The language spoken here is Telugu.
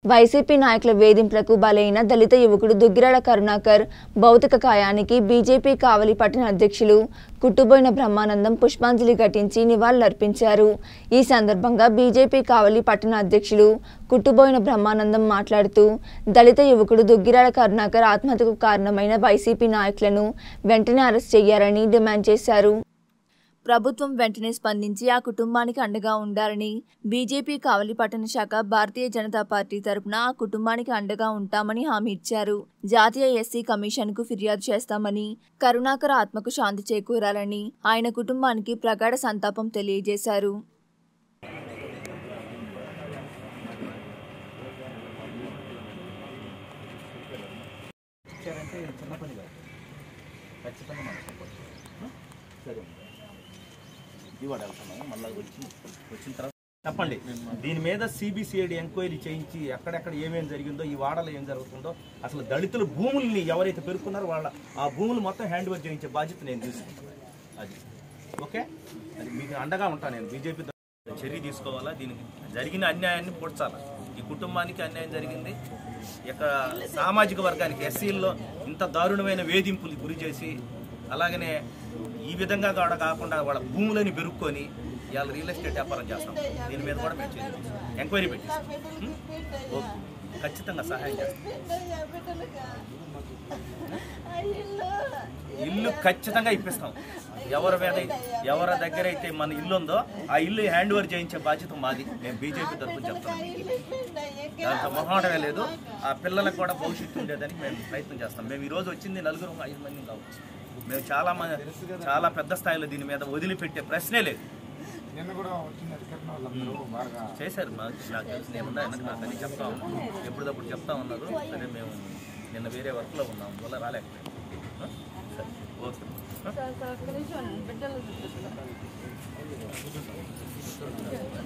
వైసీపీ నాయకుల వేధింపులకు బలైన దళిత యువకుడు దుగ్గిరాల కరుణాకర్ భౌతిక కాయానికి బీజేపీ కావలి పట్టణ అధ్యక్షులు కుట్టుబోయిన బ్రహ్మానందం పుష్పాంజలి ఘటించి నివాళులర్పించారు ఈ సందర్భంగా బీజేపీ కావలి పట్టణ అధ్యక్షులు కుట్టుబోయిన బ్రహ్మానందం మాట్లాడుతూ దళిత యువకుడు దుగ్గిరాల కరుణాకర్ ఆత్మహత్యకు కారణమైన వైసీపీ నాయకులను వెంటనే అరెస్ట్ చేయాలని డిమాండ్ చేశారు ప్రభుత్వం వెంటనే స్పందించి ఆ కుటుంబానికి అండగా ఉండాలని బీజేపీ కావలి పట్టణ శాఖ భారతీయ జనతా పార్టీ తరపున ఆ కుటుంబానికి అండగా ఉంటామని హామీ ఇచ్చారు జాతీయ ఎస్సీ కమిషన్ కు ఫిర్యాదు చేస్తామని కరుణాకర్ ఆత్మకు శాంతి చేకూరాలని ఆయన కుటుంబానికి ప్రగాఢ సంతాపం తెలియజేశారు ఇచ్చారంటే ఇది చిన్న పని కాదు ఖచ్చితంగా మనం సపోర్ట్ చేయాలి సరే ఇవాడు వెళ్తున్నాము మళ్ళీ వచ్చి వచ్చిన తర్వాత చెప్పండి దీని మీద సిబిసిఐడి ఎంక్వైరీ చేయించి ఎక్కడెక్కడ ఏమేమి జరిగిందో ఈ వాడలో ఏం జరుగుతుందో అసలు దళితుల భూముల్ని ఎవరైతే పెరుక్కున్నారో వాళ్ళ ఆ భూములు మొత్తం హ్యాండ్ ఓవర్ చేయించే బాధ్యత నేను తీసుకుంటాను అది ఓకే అది మీకు అండగా ఉంటాను నేను బీజేపీ చర్య తీసుకోవాలా దీనికి జరిగిన అన్యాయాన్ని పొడ్చాలా ఈ కుటుంబానికి అన్యాయం జరిగింది ఇక సామాజిక వర్గానికి ఎస్సీల్లో ఇంత దారుణమైన వేధింపులు గురి చేసి అలాగనే ఈ విధంగా కూడా కాకుండా వాళ్ళ భూములని పెరుక్కొని ఇవాళ రియల్ ఎస్టేట్ వ్యాపారం చేస్తాం దీని మీద కూడా మేము చేయాలి ఎంక్వైరీ పెట్టిస్తాం ఉం? ఓకే ఖచ్చితంగా సహాయం చేస్తాం ఇల్లు ఖచ్చితంగా ఇప్పిస్తాం ఎవరి మీద ఎవరి దగ్గర అయితే మన ఇల్లు ఉందో ఆ ఇల్లు హ్యాండ్ ఓవర్ చేయించే బాధ్యత మాది మేము బీజేపీ తరఫున చెప్తాం దాంతో మొహమాటమే లేదు ఆ పిల్లలకు కూడా భవిష్యత్తు ఉండేదని మేము ప్రయత్నం చేస్తాం మేము ఈ రోజు వచ్చింది నలుగురు ఐదు మంది కావచ్చు మేము చాలా మంది చాలా పెద్ద స్థాయిలో దీని మీద వదిలిపెట్టే ప్రశ్నే లేదు నిన్న కూడా వచ్చిన అధికారులు వాళ్ళందరూ బాగా చేశారు మాకు నాకు తెలిసి నేను ఉన్నా వెనక నాకు అన్ని చెప్తా ఉన్నాను ఎప్పటికప్పుడు చెప్తా ఉన్నారు సరే మేము నిన్న వేరే వర్క్లో ఉన్నాం వల్ల రాలేకపోయాం ఆ? సరే ఓకే ఆ?